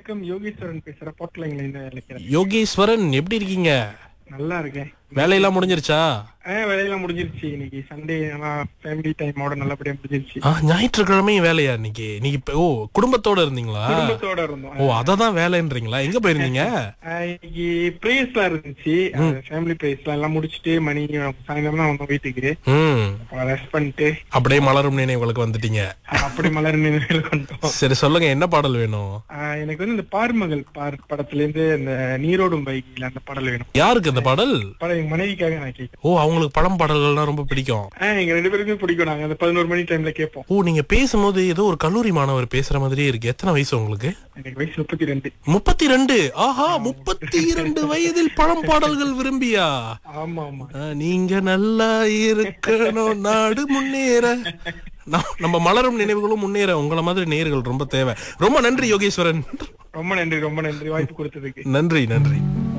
வணக்கம் யோகேஸ்வரன் பேசுற போட்டலைங்களா இந்த நினைக்கிறேன் யோகேஸ்வரன் எப்படி இருக்கீங்க நல்லா இருக்கேன் வேலையெல்லாம் முடிஞ்சிருச்சா ஆ வேலையெல்லாம் முடிஞ்சிருச்சு இன்னைக்கு சண்டே நல்லா ஃபேமிலி டைமோட நல்லபடியா முடிஞ்சிருச்சு ஆ ஞாயிற்றுக்கிழமையும் வேலையா இன்னைக்கு இன்னைக்கு இப்ப- ஓ குடும்பத்தோட இருந்தீங்களா குடும்பத்தோட இருந்தோம் ஓ அததான் வேலைன்றீங்களா எங்க போயிருந்தீங்க ஆ, இன்னைக்கு பிரேஸ்லாம் இருந்துச்சு ஃபேமிலி பிரேஸ்லாம் எல்லாம் முடிச்சிட்டு மணி சாயந்தரம் தான் வந்தோம் வீட்டுக்கு ம் ரெஸ்ட் பண்ணிட்டு அப்படியே மலரும் நினைவுகளுக்கு வந்துட்டீங்க ஆ, அப்படி மலர் நினைவுகள் கொண்டோம் சரி சொல்லுங்க என்ன பாடல் வேணும் ஆ, எனக்கு வந்து இந்த பார்மகள் பார் படத்துல இருந்து இந்த நீரோடும் பைக்கில் அந்த பாடல் வேணும் யாருக்கு அந்த பாடல் படம் எங்க மனைவிக்காக நான் கேட்கேன் ஓ அவங்களுக்கு படம் பாடல்கள்லாம் ரொம்ப பிடிக்கும் ஆஹ் எங்க ரெண்டு பேருக்குமே பிடிக்கும் நாங்க அந்த பதினோரு மணி டைம்ல கேட்போம் ஓ நீங்க பேசும்போது ஏதோ ஒரு கல்லூரி மாணவர் பேசுற மாதிரியே இருக்கு எத்தனை வயசு உங்களுக்கு எனக்கு வயசு முப்பத்தி ரெண்டு முப்பத்தி ரெண்டு ஆஹா முப்பத்தி இரண்டு வயதில் பழம் பாடல்கள் விரும்பியா ஆமா ஆமா ஆ, நீங்க நல்லா இருக்கணும் நாடு முன்னேற நம்- நம்ம மலரும் நினைவுகளும் முன்னேற உங்கள மாதிரி நேர்கள் ரொம்ப தேவை ரொம்ப நன்றி யோகேஸ்வரன் ரொம்ப நன்றி ரொம்ப நன்றி வாய்ப்பு கொடுத்ததுக்கு நன்றி நன்றி